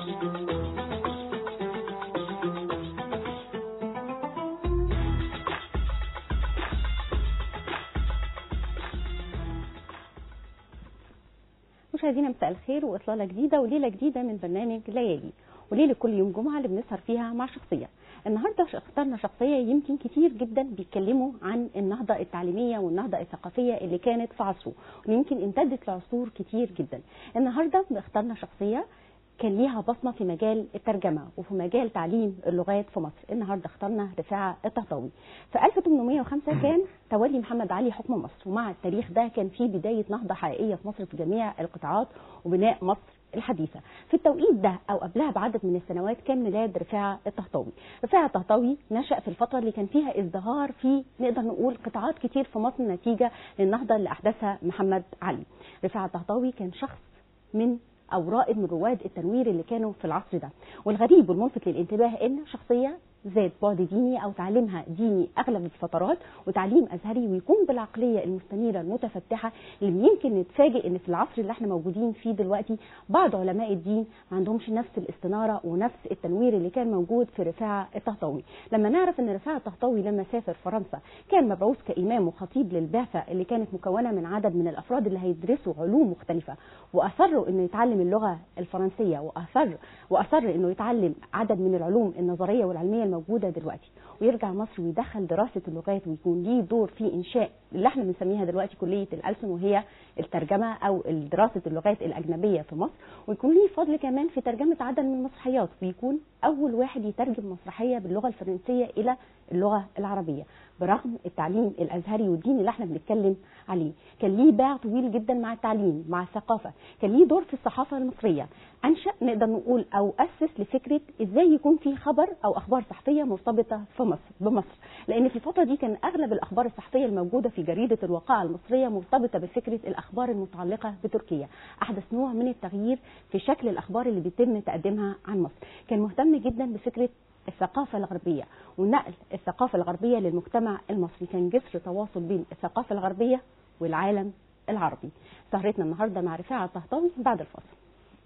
مشاهدينا مساء الخير واطلاله جديده وليله جديده من برنامج ليالي وليله كل يوم جمعه اللي بنسهر فيها مع شخصيه النهارده اخترنا شخصيه يمكن كتير جدا بيتكلموا عن النهضه التعليميه والنهضه الثقافيه اللي كانت في عصره ويمكن امتدت لعصور كتير جدا النهارده اخترنا شخصيه كان ليها بصمه في مجال الترجمه وفي مجال تعليم اللغات في مصر النهارده اخترنا رفاعه الطهطاوي في 1805 كان تولي محمد علي حكم مصر ومع التاريخ ده كان في بدايه نهضه حقيقيه في مصر في جميع القطاعات وبناء مصر الحديثة في التوقيت ده أو قبلها بعدد من السنوات كان ميلاد رفاعة الطهطاوي رفاعة الطهطاوي نشأ في الفترة اللي كان فيها ازدهار في نقدر نقول قطاعات كتير في مصر نتيجة للنهضة اللي أحدثها محمد علي رفاعة الطهطاوي كان شخص من او رائد من رواد التنوير اللي كانوا في العصر ده والغريب والملفت للانتباه ان شخصيه ذات بعد ديني او تعليمها ديني اغلب الفترات وتعليم ازهري ويكون بالعقليه المستنيره المتفتحه اللي يمكن نتفاجئ ان في العصر اللي احنا موجودين فيه دلوقتي بعض علماء الدين ما عندهمش نفس الاستناره ونفس التنوير اللي كان موجود في رفاعه الطهطاوي لما نعرف ان رفاعه الطهطاوي لما سافر فرنسا كان مبعوث كامام وخطيب للبعثه اللي كانت مكونه من عدد من الافراد اللي هيدرسوا علوم مختلفه واصروا انه يتعلم اللغه الفرنسيه واصر واصر انه يتعلم عدد من العلوم النظريه والعلميه الموجوده دلوقتي ويرجع مصر ويدخل دراسه اللغات ويكون ليه دور في انشاء اللي احنا بنسميها دلوقتي كليه الالسن وهي الترجمه او دراسه اللغات الاجنبيه في مصر ويكون ليه فضل كمان في ترجمه عدد من المسرحيات ويكون اول واحد يترجم مسرحيه باللغه الفرنسيه الى اللغه العربيه برغم التعليم الازهري والديني اللي احنا بنتكلم عليه كان ليه باع طويل جدا مع التعليم مع الثقافه كان ليه دور في الصحافه المصريه انشا نقدر نقول او اسس لفكره ازاي يكون في خبر او اخبار صحفيه مرتبطه في مصر بمصر لان في الفتره دي كان اغلب الاخبار الصحفيه الموجوده في جريده الوقائع المصريه مرتبطه بفكره الاخبار المتعلقه بتركيا احدث نوع من التغيير في شكل الاخبار اللي بيتم تقديمها عن مصر كان مهتم جدا بفكره الثقافة الغربية ونقل الثقافة الغربية للمجتمع المصري كان جسر تواصل بين الثقافة الغربية والعالم العربي سهرتنا النهاردة مع رفاعة الطهطاوي بعد الفاصل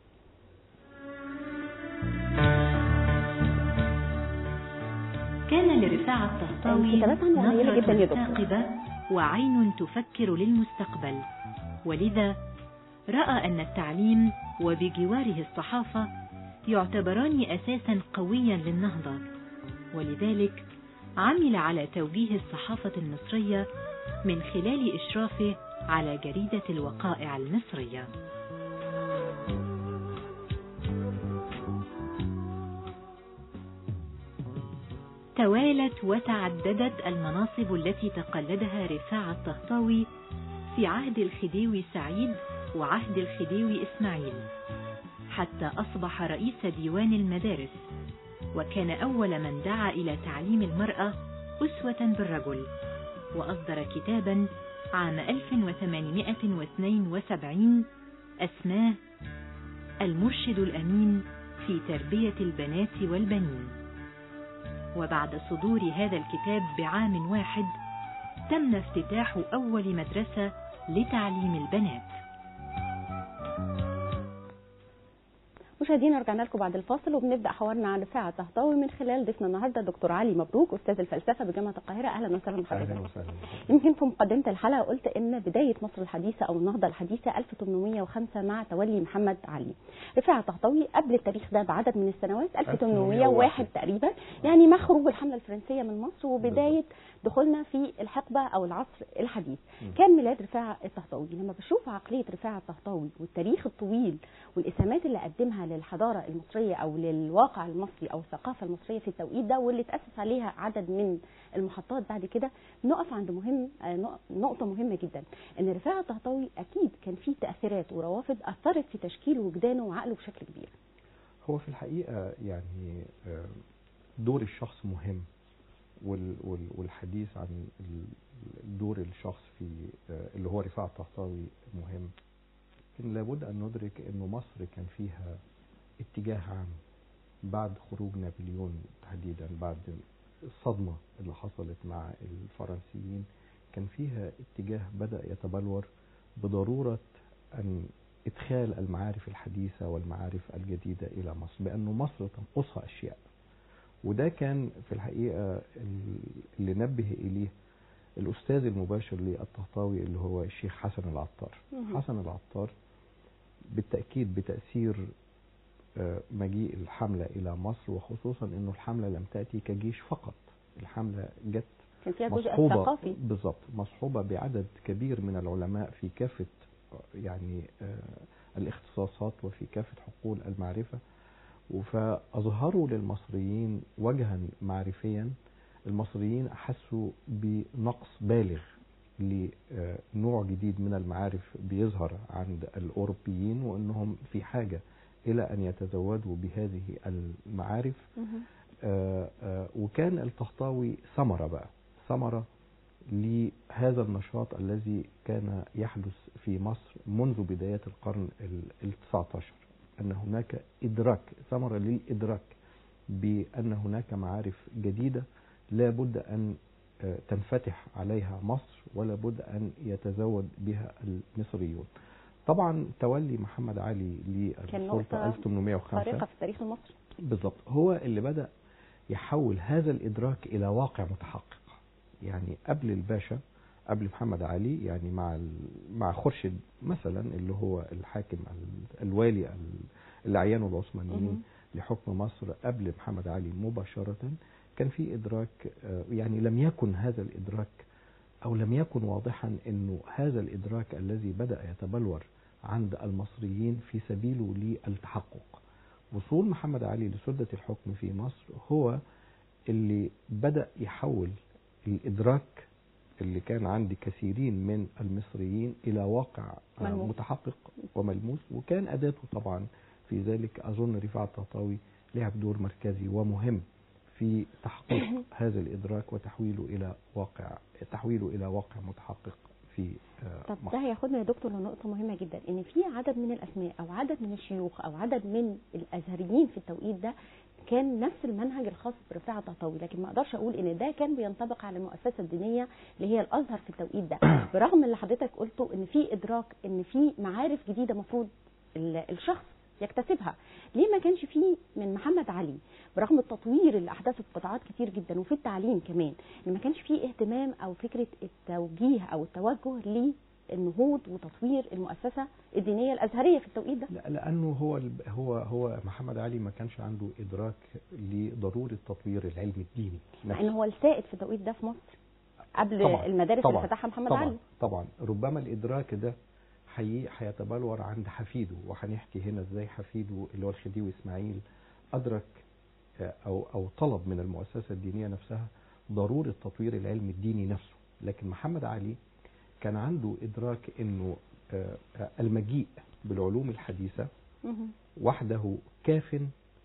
كان لرفاعة الطهطاوي كتابات عنه قليلة جدا يا نظرة دكتور. ثاقبة وعين تفكر للمستقبل ولذا رأى أن التعليم وبجواره الصحافة يعتبران أساسا قويا للنهضة ولذلك عمل على توجيه الصحافة المصرية من خلال إشرافه على جريدة الوقائع المصرية توالت وتعددت المناصب التي تقلدها رفاعة الطهطاوي في عهد الخديوي سعيد وعهد الخديوي إسماعيل حتى أصبح رئيس ديوان المدارس وكان أول من دعا إلى تعليم المرأة أسوة بالرجل وأصدر كتابا عام 1872 أسماه المرشد الأمين في تربية البنات والبنين وبعد صدور هذا الكتاب بعام واحد تم افتتاح أول مدرسة لتعليم البنات مشاهدينا رجعنا لكم بعد الفاصل وبنبدا حوارنا عن رفاعة الطهطاوي من خلال ضيفنا النهارده دكتور علي مبروك استاذ الفلسفه بجامعه القاهره اهلا وسهلا بحضرتك اهلا وسهلا يمكن في مقدمه الحلقه قلت ان بدايه مصر الحديثه او النهضه الحديثه 1805 مع تولي محمد علي رفاعة الطهطاوي قبل التاريخ ده بعدد من السنوات 1801 تقريبا يعني مع خروج الحمله الفرنسيه من مصر وبدايه دخولنا في الحقبه او العصر الحديث مم. كان ميلاد رفاعة الطهطاوي لما بشوف عقليه رفاعة الطهطاوي والتاريخ الطويل والاسهامات اللي قدمها للحضاره المصريه او للواقع المصري او الثقافه المصريه في التوقيت ده واللي تاسس عليها عدد من المحطات بعد كده نقف عند مهم آه، نق- نقطه مهمه جدا ان رفاعة الطهطاوي اكيد كان فيه تاثيرات وروافد اثرت في تشكيل وجدانه وعقله بشكل كبير هو في الحقيقة يعني آه، دور الشخص مهم وال- وال- والحديث عن ال- دور الشخص في آه، اللي هو رفاعة الطهطاوي مهم لكن لابد أن ندرك أنه مصر كان فيها اتجاه عام بعد خروج نابليون تحديدا بعد الصدمة اللي حصلت مع الفرنسيين كان فيها اتجاه بدأ يتبلور بضرورة أن إدخال المعارف الحديثة والمعارف الجديدة إلى مصر بأنه مصر تنقصها أشياء وده كان في الحقيقة ال- اللي نبه إليه الأستاذ المباشر للطهطاوي اللي هو الشيخ حسن العطار مهم. حسن العطار بالتأكيد بتأثير آه، مجيء الحملة إلى مصر وخصوصا أنه الحملة لم تأتي كجيش فقط الحملة جت كان فيها جزء مصحوبة ثقافي بالضبط مصحوبة بعدد كبير من العلماء في كافة يعني آه، الاختصاصات وفي كافة حقول المعرفة فأظهروا للمصريين وجها معرفيا المصريين أحسوا بنقص بالغ لنوع جديد من المعارف بيظهر عند الأوروبيين وأنهم في حاجة إلى أن يتزودوا بهذه المعارف مهم. آه، آه، وكان الطهطاوي ثمرة بقى ثمرة لهذا النشاط الذي كان يحدث في مصر منذ بدايات القرن ال 19 أن هناك إدراك ثمرة للإدراك بأن هناك معارف جديدة لا بد أن آه، تنفتح عليها مصر ولا بد أن يتزود بها المصريون طبعا تولي محمد علي كان للسلطة نقطة 1805 فارقة في التاريخ المصري بالضبط هو اللي بدأ يحول هذا الإدراك إلى واقع متحقق يعني قبل الباشا قبل محمد علي يعني مع ال- مع خورشيد مثلا اللي هو الحاكم ال- الوالي ال- اللي عينه العثمانيين مهم. لحكم مصر قبل محمد علي مباشرة كان في إدراك آه، يعني لم يكن هذا الإدراك أو لم يكن واضحا أنه هذا الإدراك الذي بدأ يتبلور عند المصريين في سبيله للتحقق وصول محمد علي لسدة الحكم في مصر هو اللي بدأ يحول الإدراك اللي كان عند كثيرين من المصريين إلى واقع آه، ملموس. متحقق وملموس وكان أداته طبعا في ذلك أظن رفاعة الطهطاوي لعب دور مركزي ومهم في تحقيق هذا الإدراك وتحويله إلى واقع تحويله إلى واقع متحقق في آه، طب مصر. ده هياخدنا يا دكتور لنقطة مهمة جدا ان في عدد من الاسماء او عدد من الشيوخ او عدد من الازهريين في التوقيت ده كان نفس المنهج الخاص برفاعة الطهطاوي لكن ما اقدرش اقول ان ده كان بينطبق على المؤسسة الدينية اللي هي الازهر في التوقيت ده برغم اللي حضرتك قلته ان في ادراك ان في معارف جديدة مفروض ال- الشخص يكتسبها ليه ما كانش فيه من محمد علي برغم التطوير اللي احدثه في قطاعات كتير جدا وفي التعليم كمان ان ما كانش فيه اهتمام او فكره التوجيه او التوجه للنهوض وتطوير المؤسسه الدينيه الازهريه في التوقيت ده لا لانه هو الب- هو هو محمد علي ما كانش عنده ادراك لضروره تطوير العلم الديني مع ان نفسه. هو السائد في التوقيت ده في مصر قبل طبعاً، المدارس طبعاً، اللي فتحها محمد طبعا علي طبعا ربما الادراك ده حي- هيتبلور عند حفيده وهنحكي هنا ازاي حفيده اللي هو الخديوي اسماعيل ادرك آه، او او طلب من المؤسسه الدينيه نفسها ضروره تطوير العلم الديني نفسه لكن محمد علي كان عنده ادراك انه آه، آه، المجيء بالعلوم الحديثه مهم. وحده كاف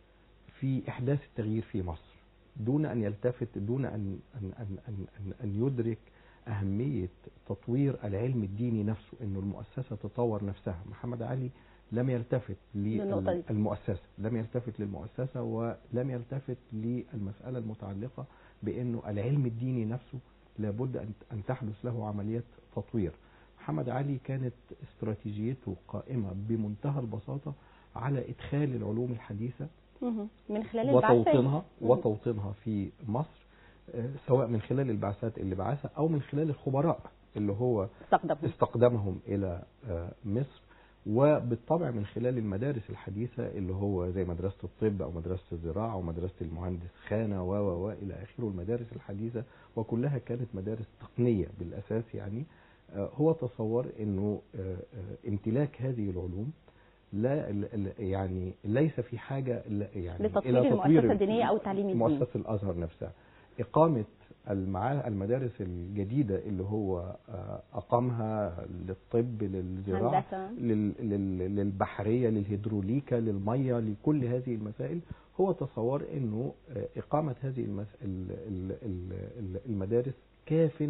في إحداث التغيير في مصر دون أن يلتفت دون أن, أن, أن, أن, أن, أن يدرك أهمية تطوير العلم الديني نفسه أنه المؤسسة تطور نفسها محمد علي لم يلتفت للنقطة دي. للمؤسسة لم يلتفت للمؤسسة ولم يلتفت للمسألة المتعلقة بأنه العلم الديني نفسه لابد أن أن تحدث له عمليات تطوير محمد علي كانت استراتيجيته قائمة بمنتهى البساطة على إدخال العلوم الحديثة مهم. من خلال البعثات وتوطينها مم. وتوطينها في مصر آه، سواء من خلال البعثات اللي بعثها أو من خلال الخبراء اللي هو استقدمهم استقدامهم إلى آه، مصر وبالطبع من خلال المدارس الحديثة اللي هو زي مدرسة الطب أو مدرسة الزراعة أو مدرسة المهندس خانة و و و إلى آخره المدارس الحديثة وكلها كانت مدارس تقنية بالأساس يعني آه، هو تصور أنه آه، آه، امتلاك هذه العلوم لا ال- ال- يعني ليس في حاجة لا- يعني لتطوير إلى المؤسسة الدينية أو التعليم الديني. مؤسسة الأزهر نفسها إقامة المعا- المدارس الجديدة اللي هو آه، أقامها للطب للزراعة هندسة. لل- لل- للبحرية للهيدروليكا للمية لكل هذه المسائل هو تصور أنه آه، إقامة هذه المس- ال- ال- ال- ال- المدارس كاف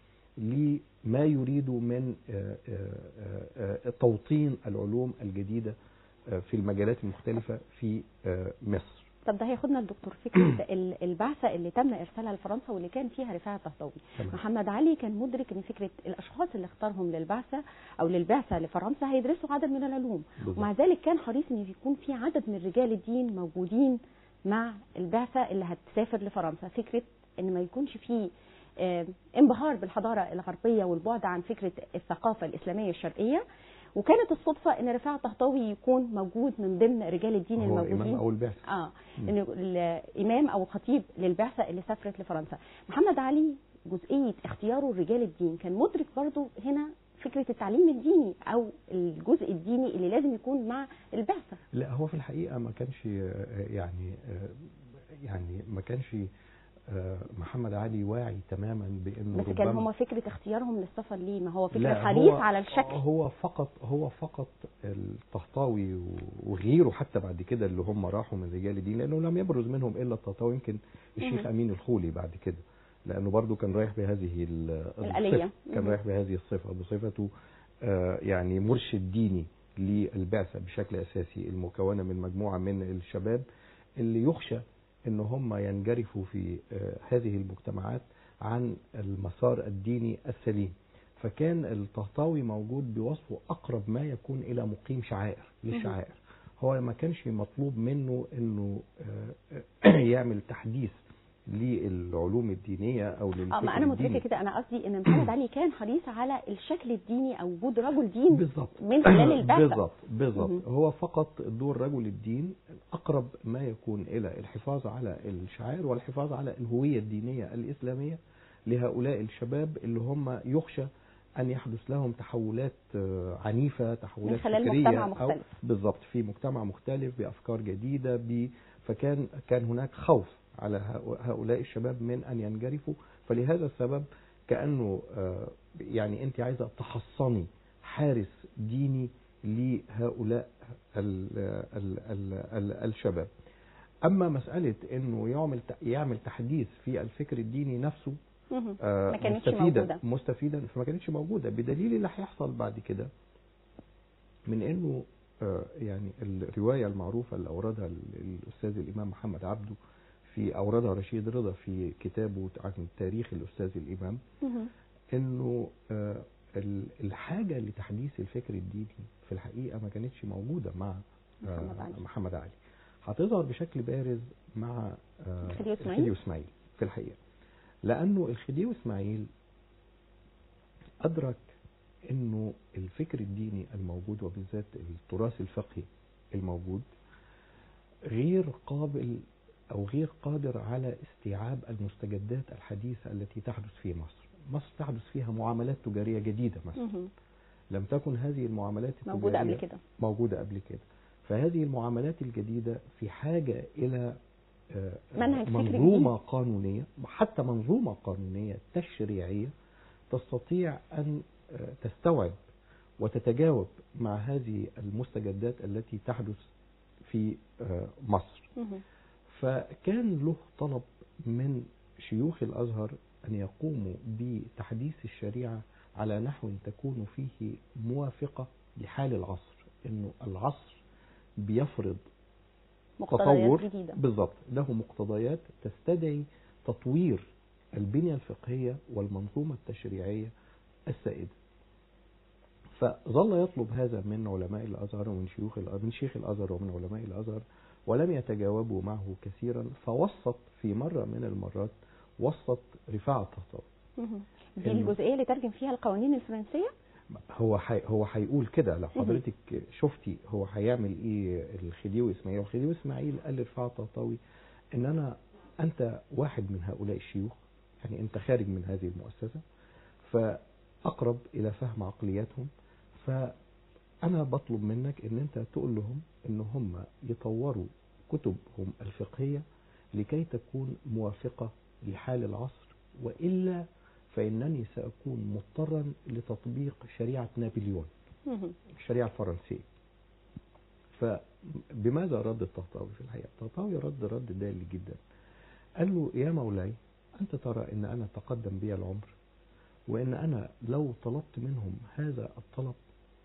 لما يريد من آه، آه، آه، توطين العلوم الجديدة آه، في المجالات المختلفة في آه، مصر طب ده هياخدنا الدكتور فكره ال- البعثه اللي تم ارسالها لفرنسا واللي كان فيها رفاعه الطهطاوي تمام. محمد علي كان مدرك ان فكره الاشخاص اللي اختارهم للبعثه او للبعثه لفرنسا هيدرسوا عدد من العلوم بالظبط. ومع ذلك كان حريص ان يكون في عدد من رجال الدين موجودين مع البعثه اللي هتسافر لفرنسا فكره ان ما يكونش فيه آه، انبهار بالحضاره الغربيه والبعد عن فكره الثقافه الاسلاميه الشرقيه وكانت الصدفه ان رفاعه الطهطاوي يكون موجود من ضمن رجال الدين هو الموجودين إمام أول بعثة اه مم. انه الامام او خطيب للبعثه اللي سافرت لفرنسا محمد علي جزئيه اختياره لرجال الدين كان مدرك برضو هنا فكره التعليم الديني او الجزء الديني اللي لازم يكون مع البعثه لا هو في الحقيقة ما كانش آه، يعني آه، يعني ما كانش آه، محمد علي واعي تماما بانه بس كان ربما- هما فكره اختيارهم للسفر ليه ما هو فكره لا، حريص هو- على الشكل هو فقط هو فقط الطهطاوي وغيره حتى بعد كده اللي هم راحوا من رجال الدين لانه لم يبرز منهم الا الطهطاوي يمكن الشيخ مهم. امين الخولي بعد كده لانه برضه كان رايح بهذه ال- الآلية. الصفة كان مهم. رايح بهذه الصفه بصفته آه، يعني مرشد ديني للبعثه بشكل اساسي المكونه من مجموعه من الشباب اللي يخشى ان هم ينجرفوا في آه، هذه المجتمعات عن المسار الديني السليم فكان الطهطاوي موجود بوصفه اقرب ما يكون الى مقيم شعائر للشعائر هو ما كانش مطلوب منه انه آه، يعمل تحديث للعلوم الدينيه او اه للفكر ما انا مدركه الديني. كده انا قصدي ان محمد علي كان حريص على الشكل الديني او وجود رجل دين بالظبط من خلال البعثة. بالظبط بالظبط مهم. هو فقط دور رجل الدين اقرب ما يكون الى الحفاظ على الشعائر والحفاظ على الهويه الدينيه الاسلاميه لهؤلاء الشباب اللي هم يخشى ان يحدث لهم تحولات آه، عنيفه تحولات من خلال فكريه مجتمع أو مختلف. بالظبط في مجتمع مختلف بافكار جديده ب فكان كان هناك خوف على هؤ- هؤلاء الشباب من ان ينجرفوا فلهذا السبب كانه آه، يعني انت عايزه تحصني حارس ديني لهؤلاء ال ال ال ال الشباب اما مساله انه يعمل يعمل تحديث في الفكر الديني نفسه مهم. آه، ما كانتش مستفيدا موجودة. مستفيدا فما كانتش موجوده بدليل اللي هيحصل بعد كده من انه آه، يعني الروايه المعروفه اللي اوردها ال- الاستاذ الامام محمد عبده في اوردها رشيد رضا في كتابه عن تاريخ الاستاذ الامام مهم. انه آه، ال- الحاجه لتحديث الفكر الديني في الحقيقه ما كانتش موجوده مع آه، محمد علي. محمد علي هتظهر بشكل بارز مع آه، الخديوي إسماعيل. الخديوي اسماعيل في الحقيقه لانه الخديوي اسماعيل ادرك انه الفكر الديني الموجود وبالذات التراث الفقهي الموجود غير قابل او غير قادر على استيعاب المستجدات الحديثه التي تحدث في مصر. مصر تحدث فيها معاملات تجاريه جديده مثلا مهم. لم تكن هذه المعاملات التجاريه موجوده قبل كده موجوده قبل كده. فهذه المعاملات الجديده في حاجه الى آه، منهج فكري منظومه قانونيه حتى منظومه قانونيه تشريعيه تستطيع ان آه، تستوعب وتتجاوب مع هذه المستجدات التي تحدث في آه، مصر. مهم. فكان له طلب من شيوخ الازهر ان يقوموا بتحديث الشريعه على نحو تكون فيه موافقه لحال العصر، انه العصر بيفرض مقتضيات تطور جديده بالضبط له مقتضيات تستدعي تطوير البنيه الفقهيه والمنظومه التشريعيه السائده. فظل يطلب هذا من علماء الازهر ومن شيوخ الأ- من شيخ الازهر ومن علماء الازهر ولم يتجاوبوا معه كثيرا فوسط في مره من المرات وسط رفاعه الطهطاوي. مهم. دي إنه- الجزئيه اللي ترجم فيها القوانين الفرنسيه هو حي هو هيقول كده لو حضرتك شفتي هو هيعمل ايه الخديوي اسماعيل الخديوي اسماعيل قال لرفاعة الطهطاوي ان انا انت واحد من هؤلاء الشيوخ يعني انت خارج من هذه المؤسسة فاقرب الى فهم عقلياتهم فانا بطلب منك ان انت تقول لهم ان هم يطوروا كتبهم الفقهية لكي تكون موافقة لحال العصر وإلا فإنني سأكون مضطرا لتطبيق شريعة نابليون مهم. الشريعة الفرنسية فبماذا رد الطهطاوي في الحقيقة الطهطاوي رد رد دالي جدا قال له يا مولاي أنت ترى أن أنا تقدم بي العمر وأن أنا لو طلبت منهم هذا الطلب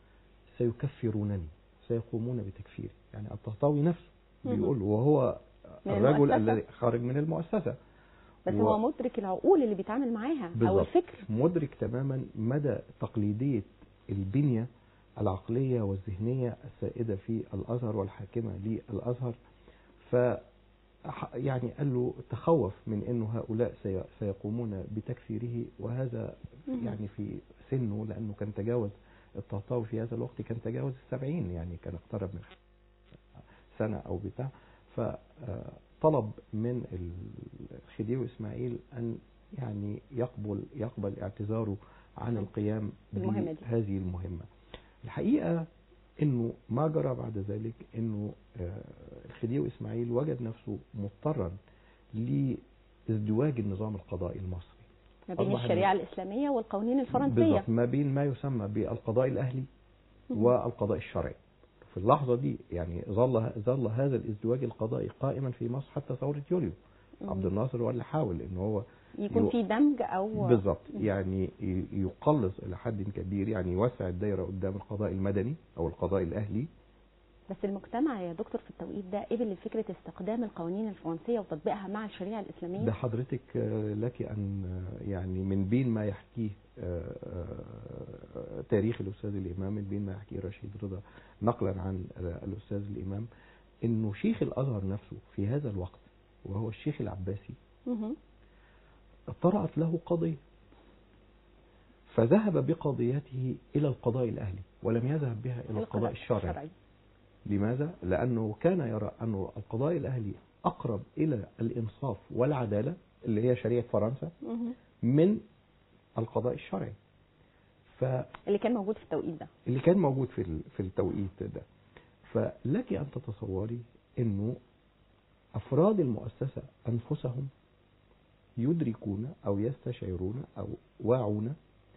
سيكفرونني سيقومون بتكفيري يعني الطهطاوي نفسه مهم. بيقول وهو من الرجل المؤسسة. الذي خارج من المؤسسة بس و- هو مدرك العقول اللي بيتعامل معاها او بالظبط. الفكر مدرك تماما مدى تقليدية البنية العقلية والذهنية السائدة في الأزهر والحاكمة للأزهر ف ح- يعني قال له تخوف من انه هؤلاء سي- سيقومون بتكفيره وهذا مهم. يعني في سنه لانه كان تجاوز الطهطاوي في هذا الوقت كان تجاوز السبعين يعني كان اقترب من سنة او بتاع فطلب من الخديوي اسماعيل ان يعني يقبل يقبل اعتذاره عن القيام بالمهمة دي. بهذه المهمة الحقيقة انه ما جرى بعد ذلك انه آه، الخديوي اسماعيل وجد نفسه مضطرا لازدواج النظام القضائي المصري ما بين أصبح الشريعه الاسلاميه والقوانين الفرنسيه بالضبط ما بين ما يسمى بالقضاء الاهلي مهم. والقضاء الشرعي في اللحظة دي يعني ظل ظل هذا الازدواج القضائي قائما في مصر حتى ثورة يوليو مم. عبد الناصر هو اللي حاول ان هو يكون يو- في دمج او بالظبط يعني ي- يقلص الى حد كبير يعني يوسع الدائره قدام القضاء المدني او القضاء الاهلي بس المجتمع يا دكتور في التوقيت ده قبل فكره استخدام القوانين الفرنسيه وتطبيقها مع الشريعه الاسلاميه ده حضرتك آه، لك ان آه، يعني من بين ما يحكيه آه، آه، تاريخ الاستاذ الامام من بين ما يحكيه رشيد رضا نقلا عن آه، الاستاذ الامام انه شيخ الازهر نفسه في هذا الوقت وهو الشيخ العباسي مهم. طرأت له قضية فذهب بقضيته إلى القضاء الأهلي ولم يذهب بها إلى القضاء الشرعي لماذا؟ لأنه كان يرى أن القضاء الأهلي أقرب إلى الإنصاف والعدالة اللي هي شريعة فرنسا مهم. من القضاء الشرعي فاللي اللي كان موجود في التوقيت ده كان موجود في ال- في التوقيت ده فلك أن تتصوري أنه أفراد المؤسسة أنفسهم يدركون أو يستشعرون أو واعون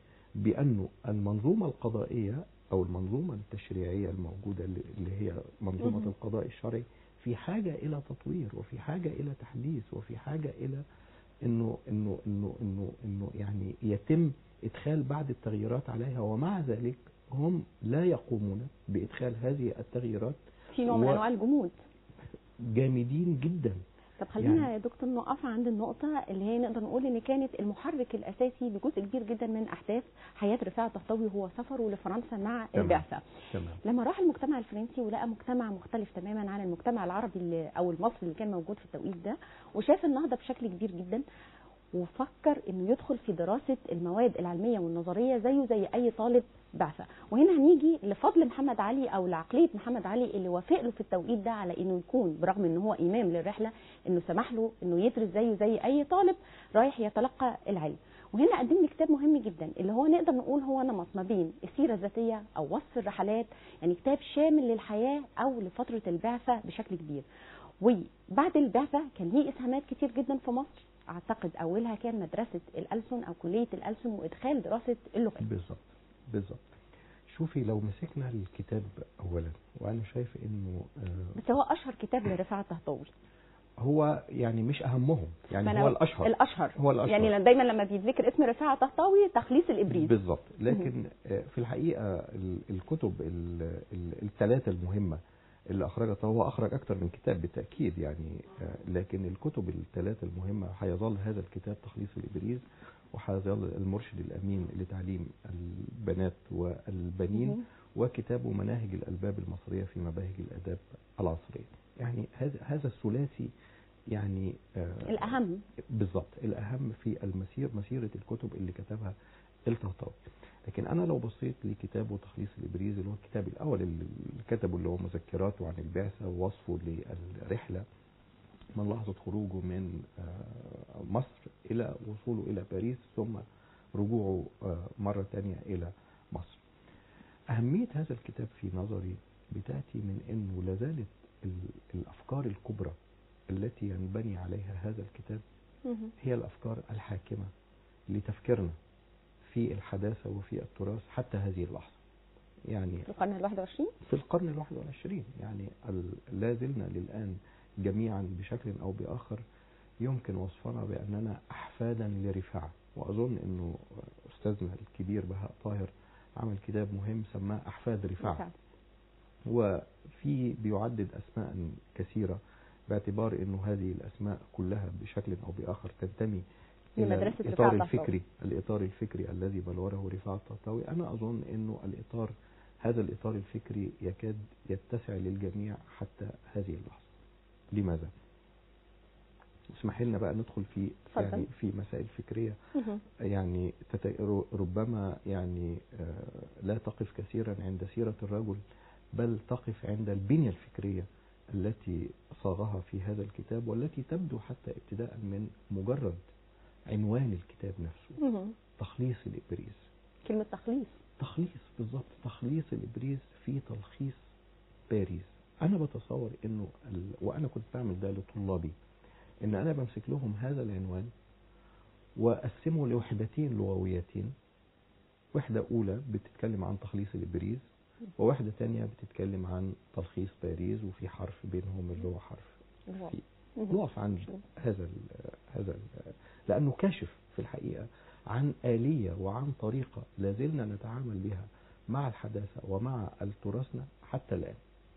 بأن المنظومة القضائية أو المنظومة التشريعية الموجودة اللي اللي هي منظومة مهم. القضاء الشرعي في حاجة إلى تطوير وفي حاجة إلى تحديث وفي حاجة إلى إنه إنه إنه إنه إنه يعني يتم إدخال بعض التغييرات عليها ومع ذلك هم لا يقومون بإدخال هذه التغييرات في نوع من و- انواع الجمود جامدين جدا طب خلينا يعني- يا دكتور نقف عند النقطة اللي هي نقدر نقول إن كانت المحرك الأساسي لجزء كبير جدا من أحداث حياة رفاعة الطهطاوي هو سفره لفرنسا مع تمام. البعثة. تمام لما راح المجتمع الفرنسي ولقى مجتمع مختلف تماما عن المجتمع العربي اللي او المصري اللي كان موجود في التوقيت ده وشاف النهضه بشكل كبير جدا وفكر انه يدخل في دراسه المواد العلميه والنظريه زيه زي اي طالب بعثه وهنا هنيجي لفضل محمد علي او لعقليه محمد علي اللي وافق له في التوقيت ده على انه يكون برغم ان هو امام للرحله انه سمح له انه يدرس زيه زي اي طالب رايح يتلقى العلم وهنا قدم لي كتاب مهم جدا اللي هو نقدر نقول هو نمط ما بين السيره الذاتيه او وصف الرحلات يعني كتاب شامل للحياه او لفتره البعثه بشكل كبير وبعد البعثه كان ليه اسهامات كتير جدا في مصر اعتقد اولها كان مدرسه الألسن او كليه الألسن وادخال دراسه اللغات بالظبط بالظبط شوفي لو مسكنا الكتاب اولا وانا شايف انه آه، بس هو اشهر كتاب لرفاعه الطهطاوي هو يعني مش اهمهم ما يعني أنا- هو الاشهر الاشهر هو الأشهر. يعني دايما لما بيتذكر اسم رفاعه الطهطاوي تخليص الابريز بالظبط لكن آه، في الحقيقه ال- الكتب الثلاثه المهمه اللي اخرجتها هو اخرج اكثر من كتاب بالتاكيد يعني آه، لكن الكتب الثلاثه المهمه هيظل هذا الكتاب تخليص الابريز وهيظل المرشد الامين لتعليم البنات والبنين مهم. وكتابه مناهج الالباب المصريه في مباهج الاداب العصريه يعني هذا هذا الثلاثي يعني آه، الاهم بالظبط الأهم في المسير مسيرة الكتب اللي كتبها الطهطاوي لكن أنا لو بصيت لكتابه تخليص الإبريز اللي هو الكتاب الأول اللي كتبه اللي هو مذكراته عن البعثة ووصفه للرحلة من لحظة خروجه من آه، مصر إلى وصوله إلى باريس ثم رجوعه آه، مرة تانية إلى مصر أهمية هذا الكتاب في نظري بتأتي من أنه لازالت ال- الأفكار الكبرى التي ينبني عليها هذا الكتاب مهم. هي الأفكار الحاكمة لتفكيرنا في الحداثة وفي التراث حتى هذه اللحظة يعني في القرن الواحد وعشرين في القرن الواحد والعشرين يعني ال- لا زلنا للآن جميعا بشكل أو بآخر يمكن وصفنا بأننا أحفادا لرفاعة وأظن أنه أستاذنا الكبير بهاء طاهر عمل كتاب مهم سماه أحفاد رفاعة وفي بيعدد أسماء كثيرة باعتبار انه هذه الاسماء كلها بشكل او باخر تنتمي الى لمدرسة الاطار رفاعة الطهطاوي. الفكري الاطار الفكري الذي بلوره رفاعة الطهطاوي انا اظن انه الاطار هذا الاطار الفكري يكاد يتسع للجميع حتى هذه اللحظه لماذا اسمح لنا بقى ندخل في اتفضل. يعني في مسائل فكريه مهم. يعني تت- ر- ربما يعني آه، لا تقف كثيرا عند سيرة الرجل بل تقف عند البنية الفكرية التي صاغها في هذا الكتاب والتي تبدو حتى ابتداء من مجرد عنوان الكتاب نفسه مهم. تخليص الإبريز كلمة تخليص تخليص بالضبط تخليص الإبريز في تلخيص باريس أنا بتصور إنه ال... وأنا كنت بعمل ده لطلابي إن أنا بمسك لهم هذا العنوان وأقسمه لوحدتين لغويتين وحدة أولى بتتكلم عن تخليص الإبريز وواحدة تانية بتتكلم عن تلخيص باريس وفي حرف بينهم اللي هو حرف اللي هو- في مهم. نقف عند هذا ال هذا ال لأنه كاشف في الحقيقة عن آلية وعن طريقة لازلنا نتعامل بها مع الحداثة ومع التراثنا حتى الآن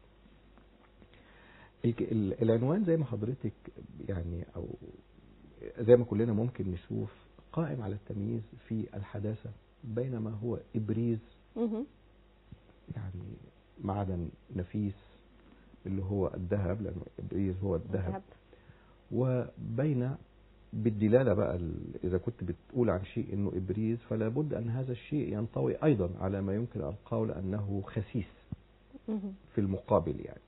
الك- ال- العنوان زي ما حضرتك يعني أو زي ما كلنا ممكن نشوف قائم على التمييز في الحداثة بين ما هو إبريز مهم. يعني معدن نفيس اللي هو الذهب لأنه إبريز هو الذهب الذهب. وبين بالدلالة بقى ال- إذا كنت بتقول عن شيء إنه إبريز فلا بد أن هذا الشيء ينطوي أيضا على ما يمكن القول أنه خسيس مهم. في المقابل يعني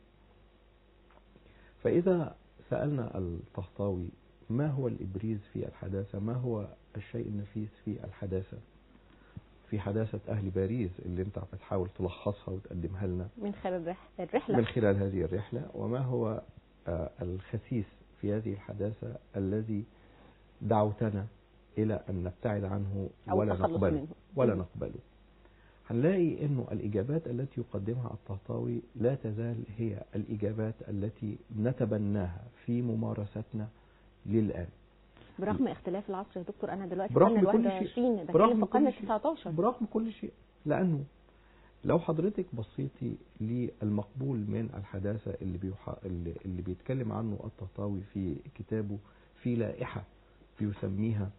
فإذا سألنا الطهطاوي ما هو الإبريز في الحداثة ما هو الشيء النفيس في الحداثة في حداثة أهل باريس اللي أنت بتحاول تلخصها وتقدمها لنا من خلال الرح- الرحلة من خلال هذه الرحلة وما هو آه، الخسيس في هذه الحداثة الذي دعوتنا إلى أن نبتعد عنه أو ولا التخلص نقبله منه. ولا مم. نقبله هنلاقي أنه الإجابات التي يقدمها الطهطاوي لا تزال هي الإجابات التي نتبناها في ممارستنا للآن برغم اختلاف العصر يا دكتور أنا دلوقتي برغم القرن كل شيء. 21 ده برغم في القرن كل شيء. 19 برغم كل شيء لأنه لو حضرتك بصيتي للمقبول من الحداثة اللي, بيوح... اللي اللي بيتكلم عنه الطهطاوي في كتابه في لائحة بيسميها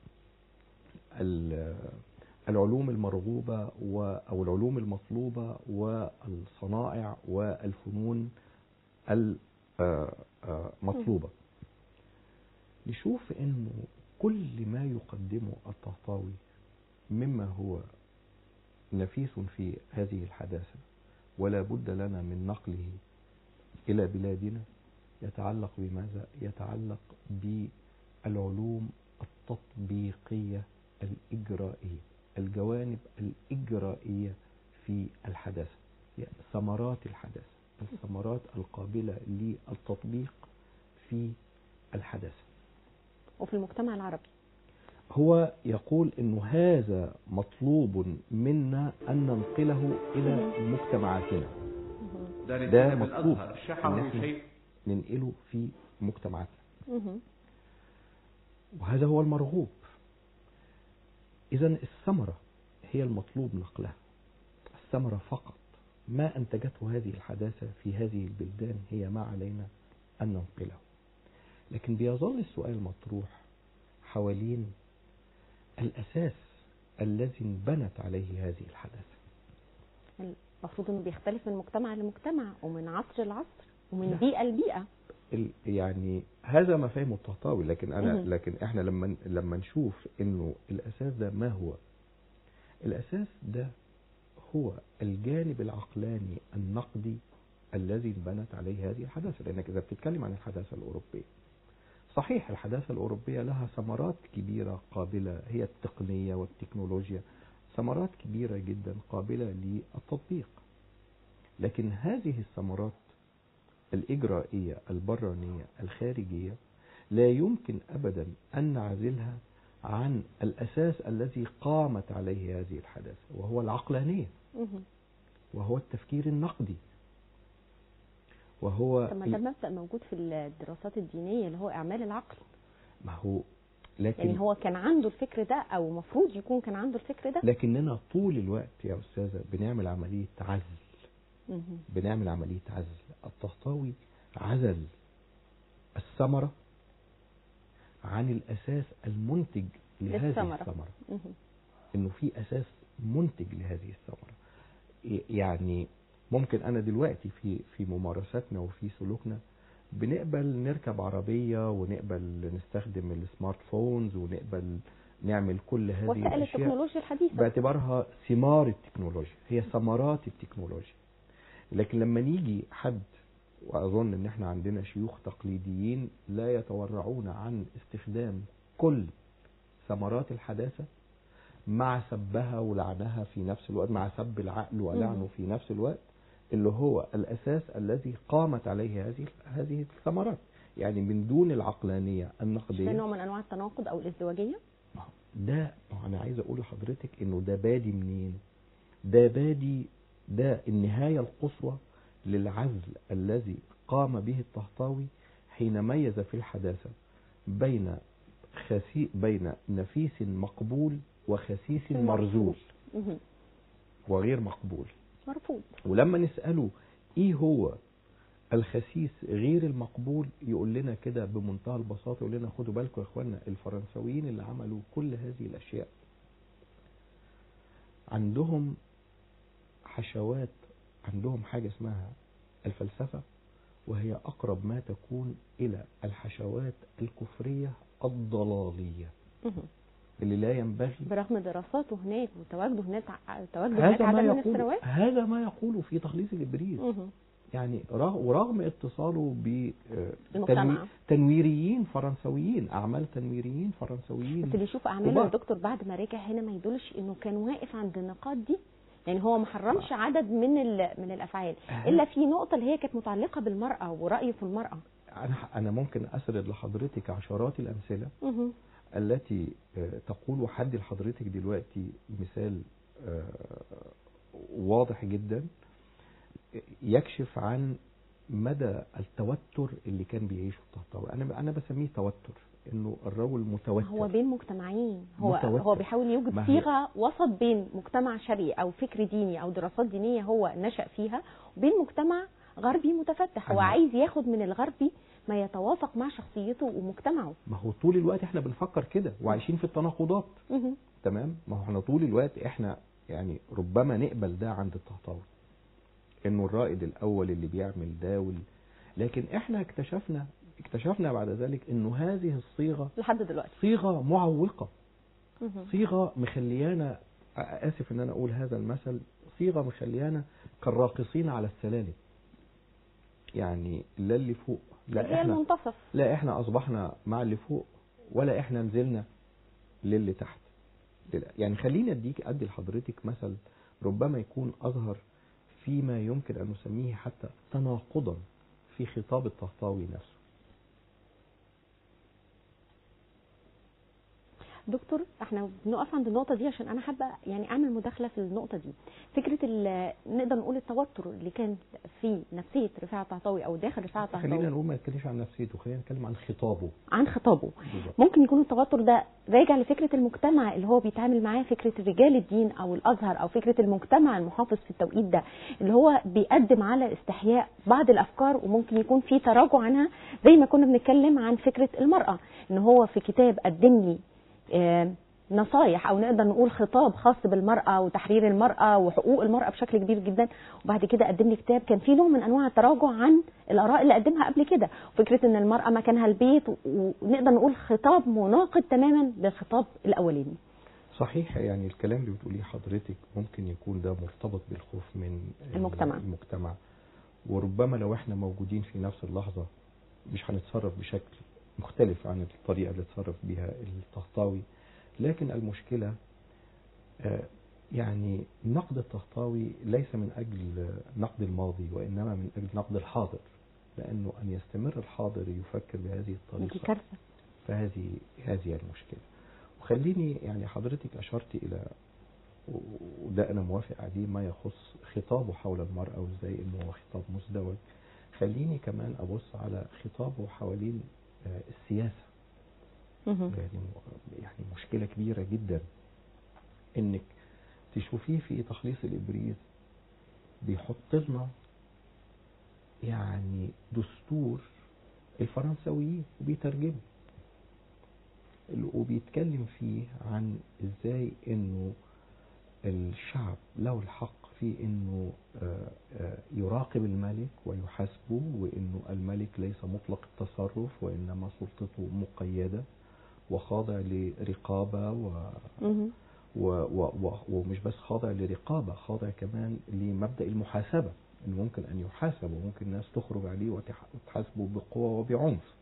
ال- العلوم المرغوبة و... أو العلوم المطلوبة والصنائع والفنون المطلوبة نشوف انه كل ما يقدمه الطهطاوي مما هو نفيس في هذه الحداثة ولا بد لنا من نقله إلى بلادنا يتعلق بماذا؟ يتعلق بالعلوم التطبيقية الإجرائية الجوانب الإجرائية في الحداثة يعني ثمرات الحداثة الثمرات القابلة للتطبيق في الحداثة وفي المجتمع العربي هو يقول انه هذا مطلوب منا ان ننقله الى مجتمعاتنا مهم. ده ده نتيجة مطلوب بالأزهر إن شحه إحنا شيء ننقله في مجتمعاتنا مهم. وهذا هو المرغوب اذا الثمرة هي المطلوب نقلها الثمرة فقط ما انتجته هذه الحداثة في هذه البلدان هي ما علينا ان ننقله لكن بيظل السؤال مطروح حوالين الاساس الذي انبنت عليه هذه الحداثة المفروض انه بيختلف من مجتمع لمجتمع ومن عصر لعصر ومن لا. بيئة لبيئة ال- يعني هذا ما فهمه الطهطاوي لكن انا مهم. لكن احنا لما لما نشوف انه الاساس ده ما هو الاساس ده هو الجانب العقلاني النقدي الذي انبنت عليه هذه الحداثه لانك اذا بتتكلم عن الحداثه الاوروبيه صحيح الحداثه الاوروبيه لها ثمرات كبيره قابله هي التقنيه والتكنولوجيا ثمرات كبيره جدا قابله للتطبيق لكن هذه الثمرات الإجرائية البرانية الخارجية لا يمكن أبدا أن نعزلها عن الأساس الذي قامت عليه هذه الحداثة وهو العقلانية مهم. وهو التفكير النقدي وهو طب ما ده مبدأ موجود في الدراسات الدينية اللي هو إعمال العقل ما هو لكن يعني هو كان عنده الفكر ده أو المفروض يكون كان عنده الفكر ده لكننا طول الوقت يا أستاذة بنعمل عملية عزل مهم. بنعمل عملية عزل الطهطاوي عزل الثمرة عن الأساس المنتج لهذه للثمرة. الثمرة مهم. انه في اساس منتج لهذه الثمره ي- يعني ممكن انا دلوقتي في في ممارساتنا وفي سلوكنا بنقبل نركب عربيه ونقبل نستخدم السمارت فونز ونقبل نعمل كل هذه وسائل الاشياء التكنولوجيا الحديثه باعتبارها ثمار التكنولوجيا هي ثمرات التكنولوجيا لكن لما نيجي حد واظن ان احنا عندنا شيوخ تقليديين لا يتورعون عن استخدام كل ثمرات الحداثه مع سبها ولعنها في نفس الوقت مع سب العقل ولعنه مم. في نفس الوقت اللي هو الاساس الذي قامت عليه هذه هذه الثمرات يعني من دون العقلانيه ده النقديه نوع من انواع التناقض او الازدواجيه ده ما هو انا عايز اقول لحضرتك انه ده بادي منين ده بادي ده النهايه القصوى للعزل الذي قام به الطهطاوي حين ميز في الحداثه بين خسي بين نفيس مقبول وخسيس مرزول مهم. وغير مقبول مرفوض ولما نساله ايه هو الخسيس غير المقبول يقول لنا كده بمنتهى البساطه يقول لنا خدوا بالكم يا اخوانا الفرنساويين اللي عملوا كل هذه الاشياء عندهم حشوات عندهم حاجه اسمها الفلسفه وهي اقرب ما تكون الى الحشوات الكفريه الضلاليه مهم. اللي لا ينبغي برغم دراساته هناك وتواجده هناك تواجده هناك هذا ما عدد من يقول الثروات هذا ما يقوله في تخليص الابريز مهم. يعني رغ- ورغم اتصاله ب آه، المجتمع. تنوي- تنويريين فرنسويين اعمال تنويريين فرنسويين بس اللي يشوف اعماله وبعد- يا دكتور بعد ما رجع هنا ما يدلش انه كان واقف عند النقاط دي يعني هو ما حرمش عدد من ال- من الافعال أه. الا في نقطه اللي هي كانت متعلقه بالمراه ورايه في المراه انا انا ممكن اسرد لحضرتك عشرات الامثله مهم. التي آه، تقول وحدي لحضرتك دلوقتي مثال آه، واضح جدا يكشف عن مدى التوتر اللي كان بيعيشه الطهطاوي انا انا بسميه توتر انه الرجل متوتر هو بين مجتمعين هو متوتر. هو بيحاول يوجد ما هي- صيغه وسط بين مجتمع شرقي او فكر ديني او دراسات دينيه هو نشا فيها وبين مجتمع غربي متفتح هو أنا- عايز ياخد من الغربي ما يتوافق مع شخصيته ومجتمعه ما هو طول الوقت احنا بنفكر كده وعايشين في التناقضات مهم. تمام ما هو احنا طول الوقت احنا يعني ربما نقبل ده عند الطهطاوي انه الرائد الاول اللي بيعمل ده وال... لكن احنا اكتشفنا اكتشفنا بعد ذلك انه هذه الصيغه لحد دلوقتي صيغه معوقه مهم. صيغه مخليانا آ- اسف ان انا اقول هذا المثل صيغه مخليانا كالراقصين على السلالم يعني لا اللي فوق هي لا احنا المنتصف لا احنا اصبحنا مع اللي فوق ولا احنا نزلنا للي تحت لل- يعني خليني اديك ادي لحضرتك مثل ربما يكون اظهر فيما يمكن ان نسميه حتى تناقضا في خطاب الطهطاوي نفسه دكتور احنا بنقف عند النقطه دي عشان انا حابه يعني اعمل مداخله في النقطه دي فكره ال- نقدر نقول التوتر اللي كان في نفسيه رفاعه الطهطاوي او داخل رفاعه خلينا الطهطاوي نقول ما نتكلمش عن نفسيته خلينا نتكلم عن خطابه عن خطابه بالظبط. ممكن يكون التوتر ده راجع لفكره المجتمع اللي هو بيتعامل معاه فكره رجال الدين او الازهر او فكره المجتمع المحافظ في التوقيت ده اللي هو بيقدم على استحياء بعض الافكار وممكن يكون في تراجع عنها زي ما كنا بنتكلم عن فكره المراه ان هو في كتاب قدم لي آه، نصايح او نقدر نقول خطاب خاص بالمراه وتحرير المراه وحقوق المراه بشكل كبير جدا وبعد كده قدم لي كتاب كان فيه نوع من انواع التراجع عن الاراء اللي قدمها قبل كده فكره ان المراه مكانها البيت و- ونقدر نقول خطاب مناقض تماما للخطاب الاولاني صحيح يعني الكلام اللي بتقوليه حضرتك ممكن يكون ده مرتبط بالخوف من المجتمع. المجتمع وربما لو احنا موجودين في نفس اللحظة مش هنتصرف بشكل مختلف عن الطريقة اللي اتصرف بها الطهطاوي لكن المشكلة آه، يعني نقد الطهطاوي ليس من أجل نقد الماضي وإنما من أجل نقد الحاضر لأنه أن يستمر الحاضر يفكر بهذه دي الطريقة كارثه فهذه هذه المشكلة وخليني يعني حضرتك أشرت إلى وده أنا موافق عليه ما يخص خطابه حول المرأة وإزاي إنه هو خطاب مزدوج خليني كمان أبص على خطابه حوالين آه، السياسة مهم. يعني يعني مشكلة كبيرة جدا إنك تشوفيه في تخليص الإبريز بيحط لنا يعني دستور الفرنسويين وبيترجموا ال- وبيتكلم فيه عن ازاي انه الشعب له الحق في انه آه، آه، يراقب الملك ويحاسبه وانه الملك ليس مطلق التصرف وانما سلطته مقيده وخاضع لرقابه و مهم. و و و ومش بس خاضع لرقابة خاضع كمان لمبدأ المحاسبة إنه ممكن أن يحاسب وممكن الناس تخرج عليه وتح- وتحاسبه بقوة وبعنف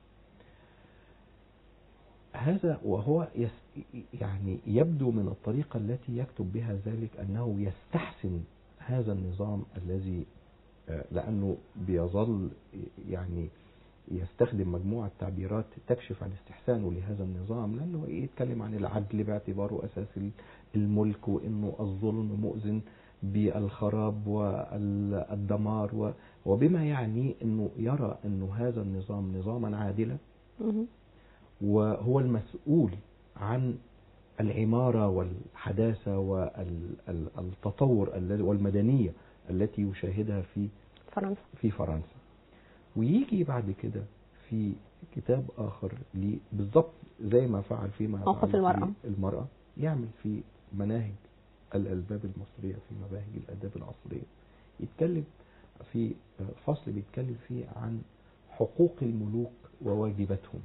هذا وهو يس يعني يبدو من الطريقة التي يكتب بها ذلك أنه يستحسن هذا النظام الذي آه، لأنه بيظل يعني يستخدم مجموعة تعبيرات تكشف عن استحسانه لهذا النظام لأنه يتكلم عن العدل باعتباره أساس الملك وأنه الظلم مؤذن بالخراب والدمار و- وبما يعني أنه يرى أنه هذا النظام نظاما عادلا مهم. وهو المسؤول عن العمارة والحداثة والتطور الذي- والمدنية التي يشاهدها في فرنسا في فرنسا ويجي بعد كده في كتاب آخر ليه بالضبط زي ما فعل فيما موقف فعل المرأة. في المرأة يعمل في مناهج الألباب المصرية في مباهج الآداب العصرية يتكلم في فصل بيتكلم فيه عن حقوق الملوك وواجباتهم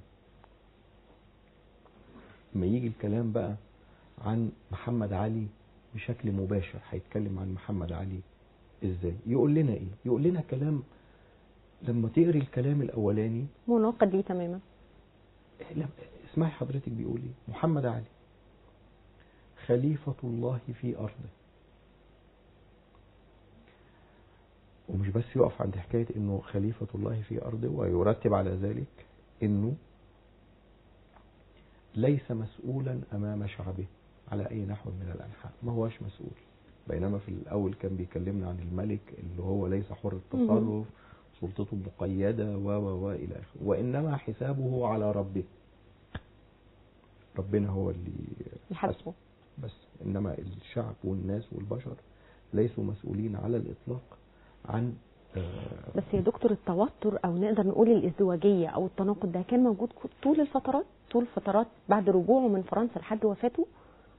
لما يجي الكلام بقى عن محمد علي بشكل مباشر هيتكلم عن محمد علي ازاي يقول لنا ايه يقول لنا كلام لما تقري الكلام الاولاني مناقض ليه تماما لم- اسمعي حضرتك بيقول ايه محمد علي خليفة الله في أرضه ومش بس يقف عند حكاية انه خليفة الله في أرضه ويرتب على ذلك انه ليس مسؤولا أمام شعبه على أي نحو من الأنحاء ما هوش مسؤول بينما في الأول كان بيكلمنا عن الملك اللي هو ليس حر التصرف سلطته مقيدة و و و إلى آخره وإنما حسابه على ربه ربنا هو اللي يحاسبه بس إنما الشعب والناس والبشر ليسوا مسؤولين على الإطلاق عن آه، بس يا دكتور التوتر او نقدر نقول الازدواجيه او التناقض ده كان موجود طول الفترات طول الفترات بعد رجوعه من فرنسا لحد وفاته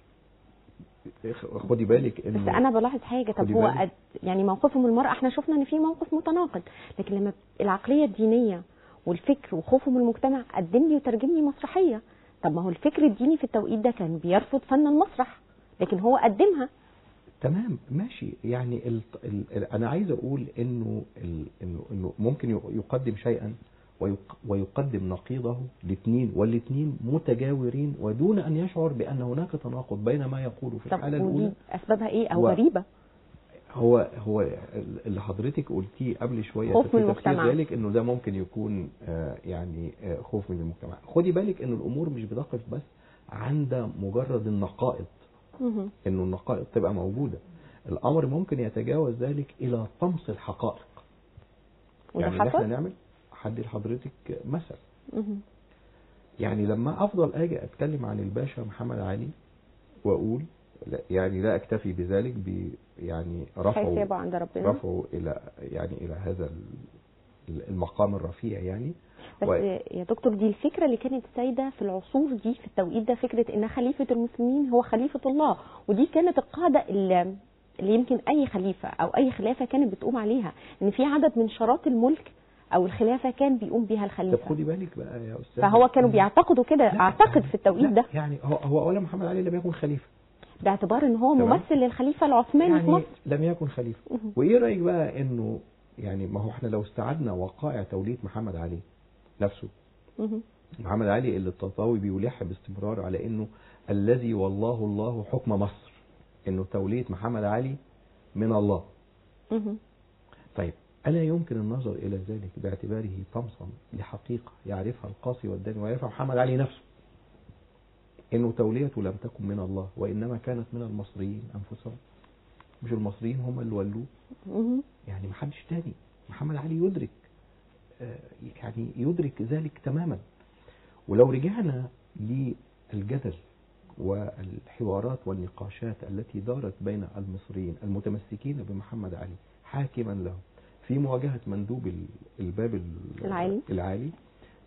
خدي بالك إنه بس انا بلاحظ حاجه طب خدي هو بالك. قد يعني موقفه من المراه احنا شفنا ان في موقف متناقض لكن لما العقليه الدينيه والفكر وخوفه من المجتمع قدم لي وترجم لي مسرحيه طب ما هو الفكر الديني في التوقيت ده كان بيرفض فن المسرح لكن هو قدمها تمام ماشي يعني ال... ال... ال... انا عايز اقول انه ال... انه انه ممكن يق- يقدم شيئا ويق... ويقدم نقيضه الاثنين والاثنين متجاورين ودون ان يشعر بان هناك تناقض بين ما يقوله في طب الحاله ودي الاولى اسبابها ايه او و- غريبه هو هو اللي حضرتك قلتيه قبل شويه خوف في من تفسير المجتمع. ذلك انه ده ممكن يكون آه، يعني آه، خوف من المجتمع خدي بالك ان الامور مش بتقف بس عند مجرد النقائض مهم. انه النقائض تبقى موجوده الامر ممكن يتجاوز ذلك الى طمس الحقائق وده يعني إن احنا حصل نعمل حد لحضرتك مثل مهم. يعني لما افضل اجي اتكلم عن الباشا محمد علي واقول لا يعني لا اكتفي بذلك ب يعني رفعه حسابه عند ربنا رفعه الى يعني الى هذا ال- المقام الرفيع يعني بس و- يا دكتور دي الفكره اللي كانت سايده في العصور دي في التوقيت ده فكره ان خليفه المسلمين هو خليفه الله ودي كانت القاعده اللي اللي يمكن اي خليفه او اي خلافه كانت بتقوم عليها ان في عدد من شراط الملك او الخلافه كان بيقوم بيها طب الخليفه خدي بالك بقى يا استاذ فهو كانوا إن- بيعتقدوا كده لا، اعتقد في التوقيت لا، ده يعني هو هو اولا محمد علي لم يكن خليفه باعتبار ان هو تمام. ممثل للخليفه العثماني في يعني مصر لم يكن خليفه مهم. وايه رايك بقى انه يعني ما هو احنا لو استعدنا وقائع توليد محمد علي نفسه مهم. محمد علي اللي التطاوي بيلح باستمرار على انه الذي والله الله حكم مصر انه تولية محمد علي من الله مهم. طيب ألا يمكن النظر إلى ذلك باعتباره طمسا لحقيقة يعرفها القاصي والداني ويعرفها محمد علي نفسه إنه توليته لم تكن من الله وإنما كانت من المصريين أنفسهم مش المصريين هم اللي ولوه مهم. يعني محدش تاني محمد علي يدرك آه، يعني يدرك ذلك تماما ولو رجعنا للجدل والحوارات والنقاشات التي دارت بين المصريين المتمسكين بمحمد علي حاكما له في مواجهة مندوب ال- الباب ال- العالي. العالي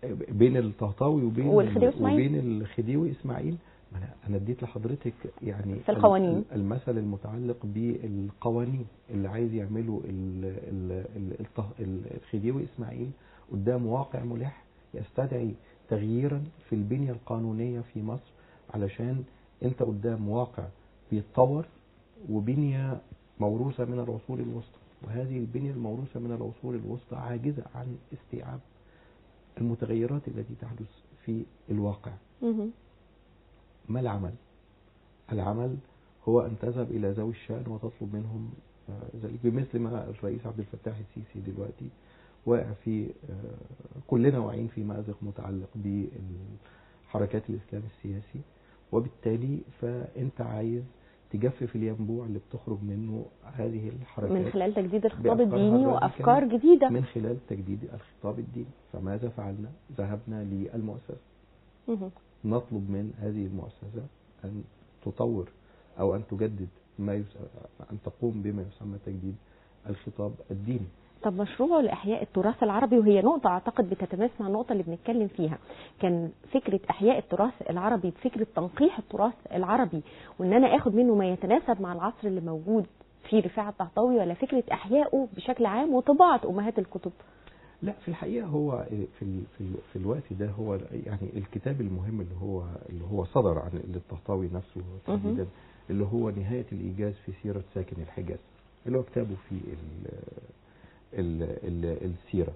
بين الطهطاوي وبين والخديوي إسماعيل. وبين الخديوي اسماعيل ما انا انا اديت لحضرتك يعني في القوانين. ال- المثل المتعلق بالقوانين اللي عايز يعمله ال- ال- ال- الطه- ال- الخديوي اسماعيل قدام واقع ملح يستدعي تغييرا في البنيه القانونيه في مصر علشان انت قدام واقع بيتطور وبنيه موروثه من العصور الوسطى وهذه البنيه الموروثه من العصور الوسطى عاجزه عن استيعاب المتغيرات التي تحدث في الواقع مهم. ما العمل العمل هو أن تذهب إلى ذوي الشأن وتطلب منهم آه، ذلك بمثل ما الرئيس عبد الفتاح السيسي دلوقتي واقع في آه، كلنا واعيين في مأزق متعلق بالحركات الإسلام السياسي وبالتالي فأنت عايز تجفف الينبوع اللي بتخرج منه هذه الحركات من خلال تجديد الخطاب بأفكارها الديني الراديكالية. وافكار جديده من خلال تجديد الخطاب الديني فماذا فعلنا ذهبنا للمؤسسة مهم. نطلب من هذه المؤسسة أن تطور أو أن تجدد ما يس... أن تقوم بما يسمى تجديد الخطاب الديني طب مشروع لإحياء التراث العربي وهي نقطة أعتقد بتتماس مع النقطة اللي بنتكلم فيها كان فكرة إحياء التراث العربي بفكرة تنقيح التراث العربي وإن أنا آخد منه ما يتناسب مع العصر اللي موجود في رفاعة الطهطاوي ولا فكرة إحيائه بشكل عام وطباعة أمهات الكتب لا في الحقيقة هو في ال... في, ال... في الوقت ده هو يعني الكتاب المهم اللي هو اللي هو صدر عن الطهطاوي نفسه تحديدا اللي هو نهاية الإيجاز في سيرة ساكن الحجاز اللي هو كتابه في ال... ال... ال... السيرة